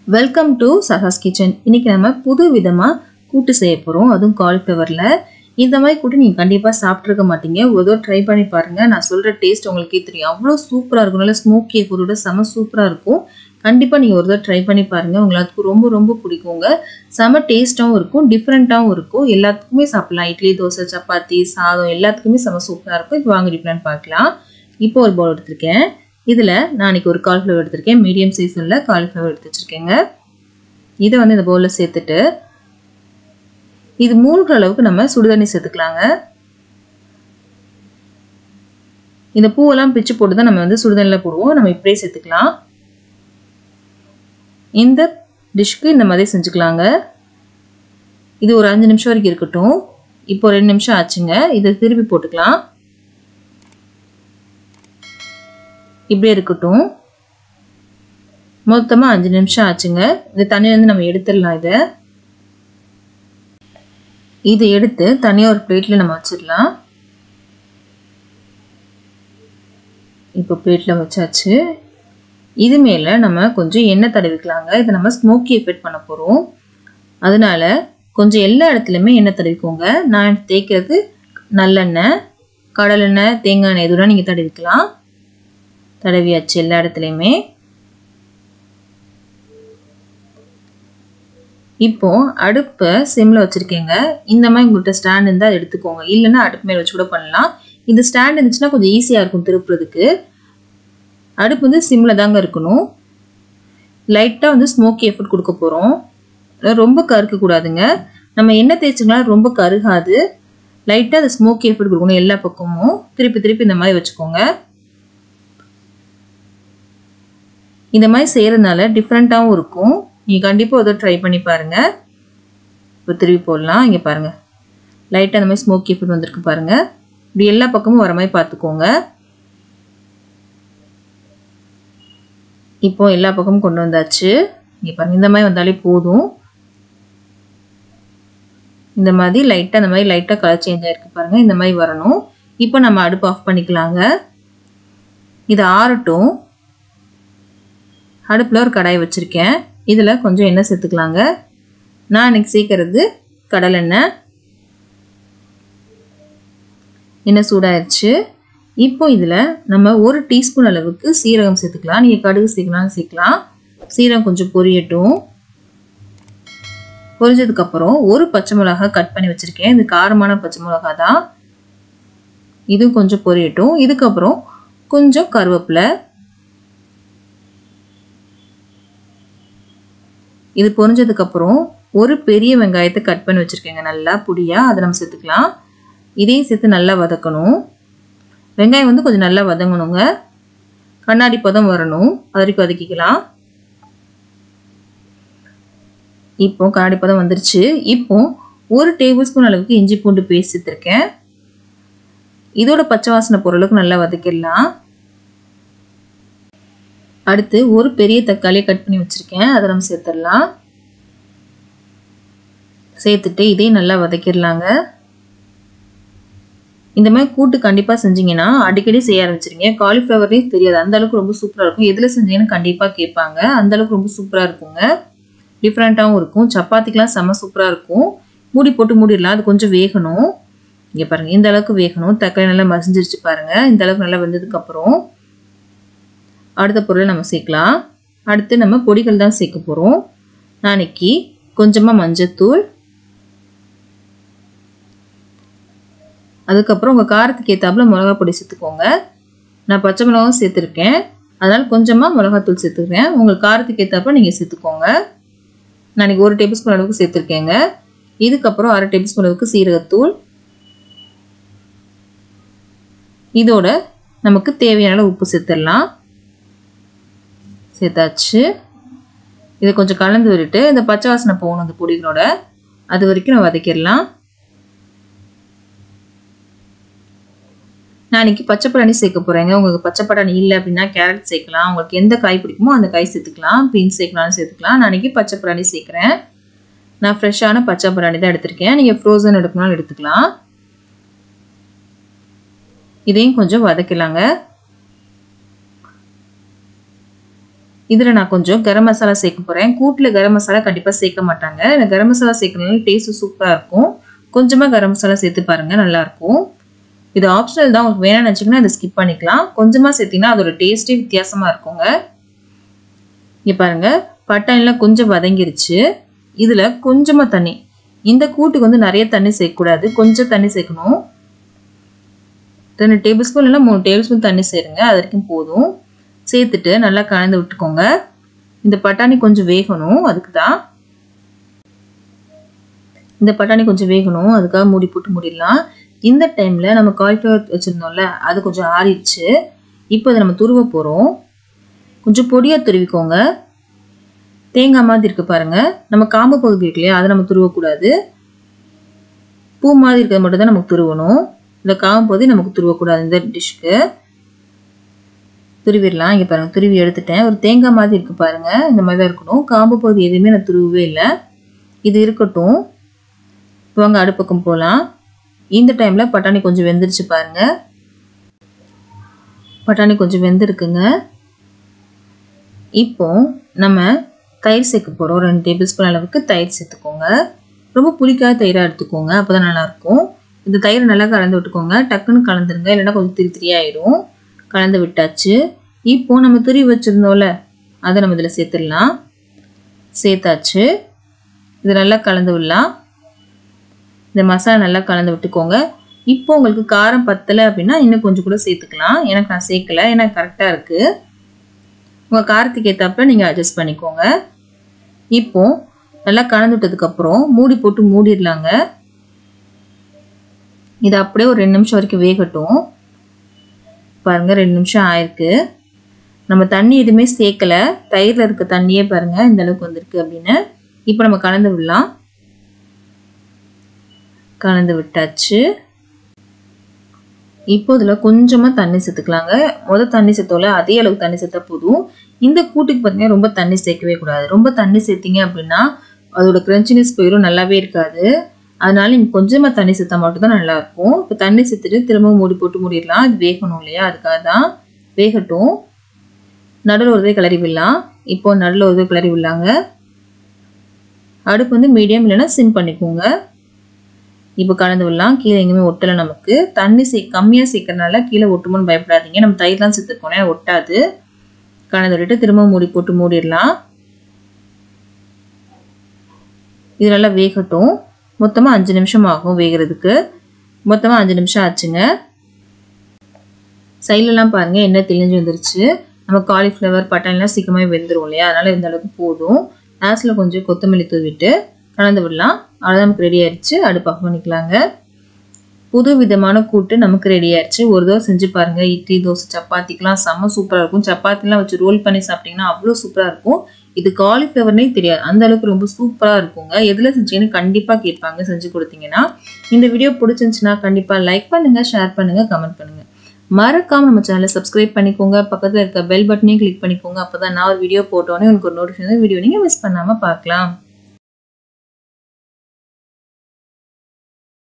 welcome to சஹாஸ் kitchen இன்னைக்கு நம்ம புது விதமாக கூட்டு செய்ய போகிறோம் அதுவும் காலிஃப்ளவரில் இந்த மாதிரி கூட்டு நீங்கள் கண்டிப்பாக சாப்பிட்ருக்க மாட்டீங்க ஒரு தடவை ட்ரை பண்ணி பாருங்கள் நான் சொல்கிற டேஸ்ட் உங்களுக்கே தெரியும் அவ்வளோ சூப்பராக இருக்கும் நல்லா ஸ்மோக்கி பொருளோட செம சூப்பராக இருக்கும் கண்டிப்பாக நீங்கள் ஒரு தடவை ட்ரை பண்ணி பாருங்கள் உங்களுக்கு ரொம்ப ரொம்ப பிடிக்குங்க செம டேஸ்ட்டாகவும் இருக்கும் டிஃப்ரெண்ட்டாகவும் இருக்கும் எல்லாத்துக்குமே சாப்பிட்லாம் இட்லி தோசை சப்பாத்தி சாதம் எல்லாத்துக்குமே செம சூப்பராக இருக்கும் இப்போ வாங்க டிஃப்ரெண்ட் பார்க்கலாம் இப்போ ஒரு பவுல் எடுத்திருக்கேன் இதில் நான் இன்னைக்கு ஒரு காலிஃப்ளவர் எடுத்திருக்கேன் மீடியம் சைஸில் காலிஃப்ளவர் எடுத்து வச்சுருக்கேங்க இதை வந்து இந்த பவுலில் சேர்த்துட்டு இது மூழ்கிற அளவுக்கு நம்ம சுடுதண்ணி சேர்த்துக்கலாங்க இந்த பூவெல்லாம் பிச்சு போட்டு தான் நம்ம வந்து சுடுதண்ணியில் போடுவோம் நம்ம இப்படியே சேர்த்துக்கலாம் இந்த டிஷ்க்கு இந்த மாதிரி செஞ்சுக்கலாங்க இது ஒரு அஞ்சு நிமிஷம் வரைக்கும் இருக்கட்டும் இப்போ ரெண்டு நிமிஷம் ஆச்சுங்க இதை திருப்பி போட்டுக்கலாம் இப்படியே இருக்கட்டும் மொத்தமாக அஞ்சு நிமிஷம் ஆச்சுங்க இந்த தண்ணியிலேருந்து நம்ம எடுத்துடலாம் இதை இதை எடுத்து தனியாக ஒரு பிளேட்டில் நம்ம வச்சிடலாம் இப்போ பிளேட்டில் வச்சாச்சு இது மேலே நம்ம கொஞ்சம் எண்ணெய் தடவிக்கலாங்க இதை நம்ம ஸ்மோக்கி எஃபெக்ட் பண்ண போகிறோம் அதனால கொஞ்சம் எல்லா இடத்துலையுமே எண்ணெய் தடவிக்கோங்க நான் தேய்க்கிறது நல்லெண்ணெய் கடலெண்ணெய் தேங்காய் எண்ணெய் இதெல்லாம் நீங்கள் தடவிக்கலாம் தடவியாச்சு எல்லா இடத்துலையுமே இப்போ அடுப்பை சிம்மில் வச்சுருக்கேங்க இந்த மாதிரி உங்கள்கிட்ட ஸ்டாண்ட் இருந்தால் அதை எடுத்துக்கோங்க இல்லைன்னா அடுப்பு மேலே வச்சு கூட பண்ணலாம் இந்த ஸ்டாண்ட் இருந்துச்சுன்னா கொஞ்சம் ஈஸியாக இருக்கும் திருப்புறதுக்கு அடுப்பு வந்து சிம்மில் தாங்க இருக்கணும் லைட்டாக வந்து ஸ்மோக்கி எஃபர்ட் கொடுக்க போகிறோம் ரொம்ப கருக்கக்கூடாதுங்க நம்ம எண்ணெய் தேய்ச்சிங்கன்னா ரொம்ப கருகாது லைட்டாக அதை ஸ்மோக்கி எஃபர்ட் கொடுக்கணும் எல்லா பக்கமும் திருப்பி திருப்பி இந்த மாதிரி வச்சுக்கோங்க இந்த மாதிரி செய்கிறதுனால டிஃப்ரெண்ட்டாகவும் இருக்கும் நீங்கள் கண்டிப்பாக அதை ட்ரை பண்ணி பாருங்கள் இப்போ திருப்பி போடலாம் இங்கே பாருங்கள் லைட்டாக அந்த மாதிரி ஸ்மோக்கி எஃபெக்ட் வந்திருக்கு பாருங்கள் இப்படி எல்லா பக்கமும் வர மாதிரி பார்த்துக்கோங்க இப்போ எல்லா பக்கமும் கொண்டு வந்தாச்சு இங்கே பாருங்கள் இந்த மாதிரி வந்தாலே போதும் இந்த மாதிரி லைட்டாக இந்த மாதிரி லைட்டாக கலர் சேஞ்ச் ஆகிருக்கு பாருங்கள் இந்த மாதிரி வரணும் இப்போ நம்ம அடுப்பு ஆஃப் பண்ணிக்கலாங்க இது ஆறட்டும் அடுப்பில் ஒரு கடாய் வச்சுருக்கேன் இதில் கொஞ்சம் எண்ணெய் சேர்த்துக்கலாங்க நான் இன்னைக்கு சேர்க்கறது கடலெண்ணெய் எண்ணெய் சூடாயிருச்சு இப்போ இதில் நம்ம ஒரு டீஸ்பூன் அளவுக்கு சீரகம் சேர்த்துக்கலாம் நீங்கள் கடுகு சேர்க்கலாம்னு சேர்க்கலாம் சீரகம் கொஞ்சம் பொரியட்டும் பொரிஞ்சதுக்கப்புறம் ஒரு பச்சை மிளகா கட் பண்ணி வச்சுருக்கேன் இது காரமான பச்சை மிளகா தான் இதுவும் கொஞ்சம் பொரியட்டும் இதுக்கப்புறம் கொஞ்சம் கருவேப்பிலை இது பொரிஞ்சதுக்கப்புறம் ஒரு பெரிய வெங்காயத்தை கட் பண்ணி வச்சுருக்கேங்க நல்லா புடியாக அதை நம்ம சேர்த்துக்கலாம் இதையும் சேர்த்து நல்லா வதக்கணும் வெங்காயம் வந்து கொஞ்சம் நல்லா வதங்கணுங்க கண்ணாடி பதம் வரணும் அது வரைக்கும் வதக்கிக்கலாம் இப்போ கண்ணாடி பதம் வந்துருச்சு இப்போ ஒரு டேபிள் ஸ்பூன் அளவுக்கு இஞ்சி பூண்டு பேஸ்ட் சேர்த்துருக்கேன் இதோட பச்சை வாசனை பொருளுக்கு நல்லா வதக்கிடலாம் அடுத்து ஒரு பெரிய தக்காளியை கட் பண்ணி வச்சுருக்கேன் அதை நம்ம சேர்த்துடலாம் சேர்த்துட்டு இதையும் நல்லா வதக்கிடலாங்க இந்த மாதிரி கூட்டு கண்டிப்பாக செஞ்சீங்கன்னா அடிக்கடி செய்ய ஆரம்பிச்சிருங்க காலிஃப்ளவரே தெரியாது அந்த அளவுக்கு ரொம்ப சூப்பராக இருக்கும் எதில் செஞ்சீங்கன்னு கண்டிப்பாக கேட்பாங்க அந்த அளவுக்கு ரொம்ப சூப்பராக இருக்குங்க டிஃப்ரெண்ட்டாகவும் இருக்கும் சப்பாத்திக்கெலாம் செம்ம சூப்பராக இருக்கும் மூடி போட்டு மூடிடலாம் அது கொஞ்சம் வேகணும் இங்கே பாருங்கள் இந்த அளவுக்கு வேகணும் தக்காளி நல்லா மசிஞ்சிருச்சு பாருங்கள் இந்த அளவுக்கு நல்லா வெந்ததுக்கப்புறம் அடுத்த பொருளை நம்ம சேர்க்கலாம் அடுத்து நம்ம பொடிகள் தான் சேர்க்க போகிறோம் நாளைக்கு கொஞ்சமாக மஞ்சத்தூள் அதுக்கப்புறம் உங்கள் காரத்துக்கு ஏற்றாப்புல மிளகா பொடி சேர்த்துக்கோங்க நான் பச்சை மிளகாவும் சேர்த்துருக்கேன் அதனால் கொஞ்சமாக மிளகாத்தூள் சேர்த்துக்கிறேன் உங்கள் காரத்துக்கு ஏற்றாப்புல நீங்கள் சேர்த்துக்கோங்க நாளைக்கு ஒரு டேபிள் ஸ்பூன் அளவுக்கு சேர்த்துருக்கேங்க இதுக்கப்புறம் அரை டேபிள் ஸ்பூன் அளவுக்கு சீரகத்தூள் இதோட நமக்கு தேவையான உப்பு சேர்த்துடலாம் சேர்த்தாச்சு இதை கொஞ்சம் கலந்து விட்டுட்டு இந்த பச்சை வாசனை போகணும் இந்த பொடிகளோட அது வரைக்கும் நான் வதக்கிடலாம் நான் இன்னைக்கு பச்சை பட்டாணி சேர்க்க போகிறேங்க உங்களுக்கு பச்சை பட்டாணி இல்லை அப்படின்னா கேரட் சேர்க்கலாம் உங்களுக்கு எந்த காய் பிடிக்குமோ அந்த காய் சேர்த்துக்கலாம் பீன்ஸ் சேர்க்கலாம்னு சேர்த்துக்கலாம் நான் இன்னைக்கு பச்சை பட்டாணி சேர்க்குறேன் நான் ஃப்ரெஷ்ஷான பச்சை பட்டாணி தான் எடுத்திருக்கேன் நீங்கள் ஃப்ரோசன் எடுக்கணும்னாலும் எடுத்துக்கலாம் இதையும் கொஞ்சம் வதக்கலாங்க இதில் நான் கொஞ்சம் கரம் மசாலா சேர்க்க போகிறேன் கூட்டில் கரம் மசாலா கண்டிப்பாக சேர்க்க மாட்டாங்க இந்த கரம் மசாலா சேர்க்கறதுனால டேஸ்ட்டு சூப்பராக இருக்கும் கொஞ்சமாக கரம் மசாலா சேர்த்து பாருங்கள் நல்லாயிருக்கும் இது ஆப்ஷனல் தான் உங்களுக்கு வேணும்னு நினச்சிங்கன்னா அதை ஸ்கிப் பண்ணிக்கலாம் கொஞ்சமாக சேர்த்திங்கன்னா அதோட டேஸ்ட்டே வித்தியாசமாக இருக்குங்க இங்கே பாருங்கள் பட்டாணிலாம் கொஞ்சம் வதங்கிருச்சு இதில் கொஞ்சமாக தண்ணி இந்த கூட்டுக்கு வந்து நிறைய தண்ணி சேர்க்கக்கூடாது கொஞ்சம் தண்ணி சேர்க்கணும் ரெண்டு டேபிள் ஸ்பூன் இல்லைனா மூணு டேபிள் ஸ்பூன் தண்ணி சேருங்க அது வரைக்கும் போதும் சேர்த்துட்டு நல்லா கலந்து விட்டுக்கோங்க இந்த பட்டாணி கொஞ்சம் வேகணும் அதுக்கு தான் இந்த பட்டாணி கொஞ்சம் வேகணும் அதுக்காக மூடி போட்டு மூடிடலாம் இந்த டைமில் நம்ம காலிஃப்ளவர் வச்சுருந்தோம்ல அது கொஞ்சம் ஆறிடுச்சு இப்போ அதை நம்ம துருவ போகிறோம் கொஞ்சம் பொடியாக துருவிக்கோங்க தேங்காய் மாதிரி இருக்குது பாருங்கள் நம்ம காம்பு பகுதி இருக்கு இல்லையா அதை நம்ம துருவக்கூடாது பூ மாதிரி இருக்கிறது மட்டும் தான் நமக்கு துருவணும் இந்த காம்பு பகுதி நமக்கு துருவக்கூடாது இந்த டிஷ்க்கு துருவிடலாம் இங்கே பாருங்கள் துருவி எடுத்துட்டேன் ஒரு தேங்காய் மாதிரி இருக்குது பாருங்கள் இந்த மாதிரி தான் இருக்கணும் காம்பு பகுதி எதுவுமே நான் துருவவே இல்லை இது இருக்கட்டும் வாங்க அடுப்பக்கம் போகலாம் இந்த டைமில் பட்டாணி கொஞ்சம் வெந்துருச்சு பாருங்கள் பட்டாணி கொஞ்சம் வெந்திருக்குங்க இப்போ நம்ம தயிர் சேர்க்க போகிறோம் ரெண்டு டேபிள் ஸ்பூன் அளவுக்கு தயிர் சேர்த்துக்கோங்க ரொம்ப புளிக்காத தயிராக எடுத்துக்கோங்க அப்போ தான் நல்லாயிருக்கும் இந்த தயிரை நல்லா கலந்து விட்டுக்கோங்க டக்குன்னு கலந்துருங்க இல்லைன்னா கொஞ்சம் திரி திரியாயிடும் கலந்து விட்டாச்சு இப்போ நம்ம துருவி வச்சுருந்தோம்ல அதை நம்ம இதில் சேர்த்துடலாம் சேர்த்தாச்சு இது நல்லா கலந்து விடலாம் இந்த மசாலா நல்லா கலந்து விட்டுக்கோங்க இப்போ உங்களுக்கு காரம் பத்தலை அப்படின்னா இன்னும் கொஞ்சம் கூட சேர்த்துக்கலாம் எனக்கு நான் சேர்க்கல ஏன்னா கரெக்டாக இருக்குது உங்கள் காரத்துக்கு ஏற்றாப்புல நீங்கள் அட்ஜஸ்ட் பண்ணிக்கோங்க இப்போ நல்லா கலந்து விட்டதுக்கப்புறம் மூடி போட்டு மூடிடலாங்க இது அப்படியே ஒரு ரெண்டு நிமிஷம் வரைக்கும் வேகட்டும் பாருங்கள் ரெண்டு நிமிஷம் ஆயிருக்கு நம்ம தண்ணி எதுவுமே சேர்க்கலை தயிரில் இருக்க தண்ணியே பாருங்கள் இந்த அளவுக்கு வந்திருக்கு அப்படின்னு இப்போ நம்ம கலந்து விடலாம் கலந்து விட்டாச்சு இப்போ இதில் கொஞ்சமாக தண்ணி சேர்த்துக்கலாங்க முதல் தண்ணி சேர்த்தோல அதே அளவுக்கு தண்ணி சேர்த்தா போதும் இந்த கூட்டுக்கு பார்த்தீங்கன்னா ரொம்ப தண்ணி சேர்க்கவே கூடாது ரொம்ப தண்ணி சேர்த்திங்க அப்படின்னா அதோட கிரன்ச்சினஸ் போயிடும் நல்லாவே இருக்காது அதனால நீங்கள் கொஞ்சமாக தண்ணி சேர்த்தா மட்டும் தான் நல்லாயிருக்கும் இப்போ தண்ணி சேர்த்துட்டு திரும்ப மூடி போட்டு மூடிடலாம் அது வேகணும் இல்லையா அதுக்காக தான் வேகட்டும் நடுவில் ஒரு தடவை கிளறி விடலாம் இப்போ நடுவில் ஒரு தடவை கிளறி விடலாங்க அடுப்பு வந்து மீடியம் இல்லைன்னா சிம் பண்ணிக்கோங்க இப்போ கலந்து விடலாம் கீழே எங்கேயுமே ஒட்டலை நமக்கு தண்ணி சே கம்மியாக சேர்க்கறனால கீழே ஒட்டுமோன்னு பயப்படாதீங்க நம்ம தயிர்லாம் சேர்த்துருக்கோம் ஒட்டாது கலந்து விட்டுட்டு திரும்ப மூடி போட்டு மூடிடலாம் இது நல்லா வேகட்டும் மொத்தமாக அஞ்சு நிமிஷம் ஆகும் வேகிறதுக்கு மொத்தமாக அஞ்சு நிமிஷம் ஆச்சுங்க சைட்லலாம் பாருங்கள் எண்ணெய் தெளிஞ்சு வந்துருச்சு நம்ம காலிஃப்ளவர் பட்டாணிலாம் சீக்கிரமாக வெந்துடும் இல்லையா அதனால் இந்த அளவுக்கு போதும் லாஸ்ட்டில் கொஞ்சம் கொத்தமல்லி தூவிட்டு கலந்து விடலாம் அவ்வளோதான் நமக்கு ரெடி ஆயிடுச்சு அடுப்பு ஆஃப் பண்ணிக்கலாங்க புது விதமான கூட்டு நமக்கு ரெடி ஆயிடுச்சு ஒரு தடவை செஞ்சு பாருங்க இட்லி தோசை சப்பாத்திக்கெலாம் செம்ம சூப்பராக இருக்கும் சப்பாத்திலாம் வச்சு ரோல் பண்ணி சாப்பிட்டீங்கன்னா அவ்வளோ சூப்பராக இருக்கும் இது காலிஃப்ளவர்னே தெரியாது அந்த அளவுக்கு ரொம்ப சூப்பராக இருக்குங்க எதில் செஞ்சீங்கன்னு கண்டிப்பாக கேட்பாங்க செஞ்சு கொடுத்தீங்கன்னா இந்த வீடியோ பிடிச்சிருந்துச்சுன்னா கண்டிப்பாக லைக் பண்ணுங்கள் ஷேர் பண்ணுங்கள் கமெண்ட் பண்ணுங்கள் மறக்காம நம்ம சேனலை சப்ஸ்கிரைப் பண்ணிக்கோங்க பக்கத்தில் இருக்க பெல் பட்டனையும் கிளிக் பண்ணிக்கோங்க அப்போ தான் நான் ஒரு வீடியோ போட்டோன்னே உங்களுக்கு ஒரு நோட்டிஃபிகேஷன் வீடியோ நீங்கள் மிஸ் பண்ணாமல் பார்க்கலாம்